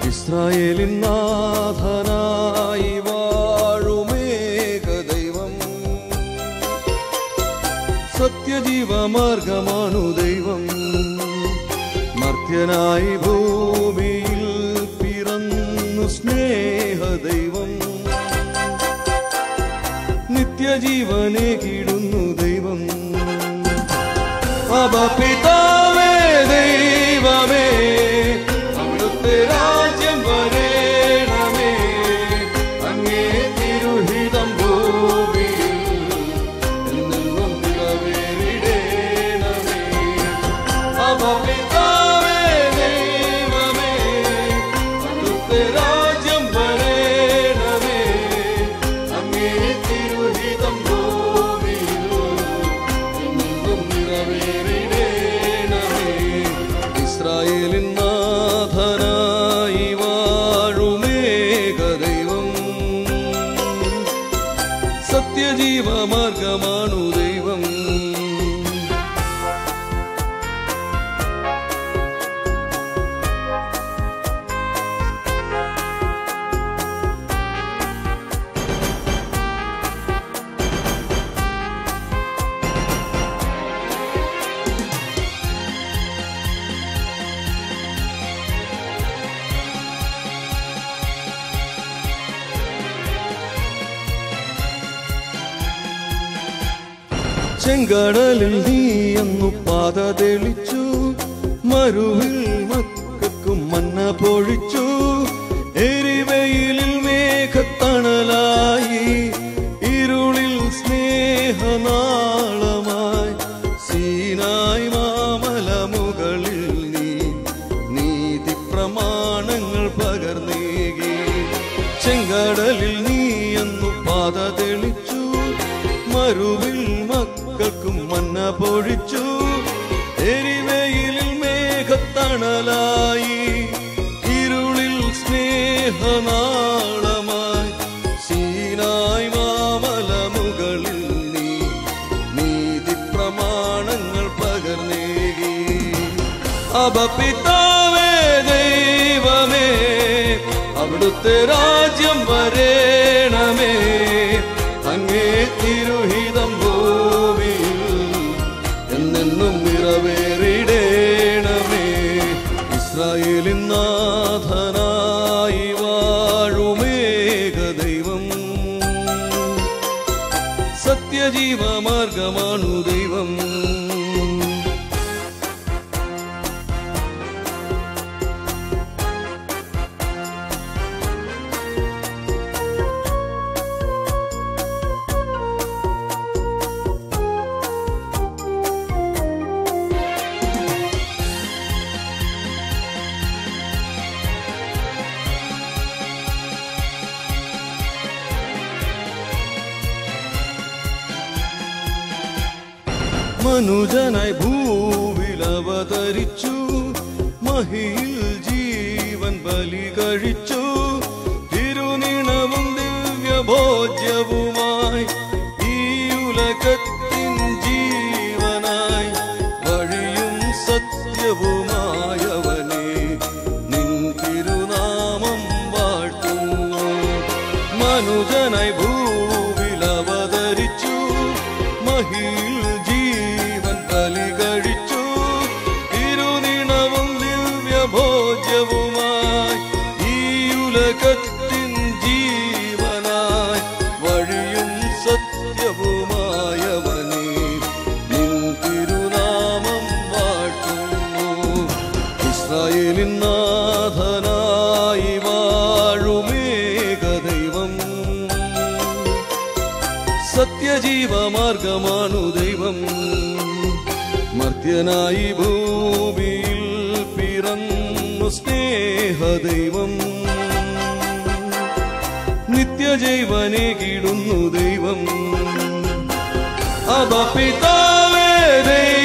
ഇസ്രായേലിൻ നാഥനായി വാഴുമേക ദൈവം സത്യജീവമാർഗമാണു ദൈവം മർത്യനായി ഭൂമിയിൽ പിറന്നു സ്നേഹ ദൈവം നിത്യജീവനെ കിടുന്നു ദൈവം അബ പിതാവേ ദൈവമേ അവിടുത്തെ രാജ്യം വരേണമേ അങ്ങേ തിരുഹിതം ഭൂമിയിൽ എന്നെന്നും നിറവേറിടേണമേ അബ പിതാവേ ദൈവമേ അവിടുത്തെ രാജ്യം വരേണമേ അങ്ങേ തിരുഹിതം ഭൂമിയിൽ എന്നും നിറവേറിടേണമേ ഇസ്രായേലിൻ നാഥനായി വാഴുമേക ദൈവം സത്യജീവമാർഗമാണു ദൈവം ചെങ്കടലിൽ നീ അന്നു പാത തെളിച്ചു മരുവിൽ മക്കൾക്കും മന്ന പൊഴിച്ചു എരിവെയിലിൽ മേഘത്തണലായി ഇരുളിൽ സ്നേഹനാളമായി സീനായി മാമല മുകളിൽ നീ നീതി പ്രമാണങ്ങൾ പകർന്നേകി ചെങ്കടലിൽ നീ അന്നു പാത തെളിച്ചു മരുവിൽ മക്കൾക്കും മന്ന പൊഴിച്ചു എരിവെയിലിൽ മേഘത്തണലായി ഇരുളിൽ സ്നേഹനാളമായി സീനായി മാമല മുകളിൽ നീ നീതി പ്രമാണങ്ങൾ പകർന്നേകി അബ പിതാവേ ദൈവമേ അവിടുത്തെ രാജ്യം വരേണമേ അങ്ങേ തിരുഹിതം ഭൂമിയിൽ എന്നെന്നും നിറവേറിടേണമേ ഇസ്രായേലിൻ നാഥനായി വാഴുമേക ദൈവം സത്യജീവമാർഗമാണു ദൈവം മനുജനായി ഭൂവിൽ അവതരിച്ചു മഹിയിൽ ജീവൻ ബലി കഴിച്ചു തിരുനിണവും ദിവ്യഭോജ്യവുമായി ഈ ഉലകത്തിൻ ജീവനായി വഴിയും സത്യവുമായവനെ നിൻ തിരുനാമം വാഴ്ത്തുന്നു മനുജനായി ഭൂവിൽ അവതരിച്ചു മഹിയിൽ ജീവൻ ബലി കഴിച്ചു തിരുനിണവും ദിവ്യഭോജ്യവുമായി ഈ ഉലകത്തിൻ ജീവനായി വഴിയും സത്യവുമായവനെ നിൻ തിരുനാമം വാഴ്ത്തുന്നു ഇസ്രായേലിൻ നാഥനായി വാഴുമേക ദൈവം സത്യജീവമാർഗമാണു ദൈവം മർത്യനായി ഭൂമിയിൽ പിറന്നു സ്നേഹദൈവം നിത്യജൈവനെ കിടുന്നു ദൈവം അബ പിതാവേ ദൈവം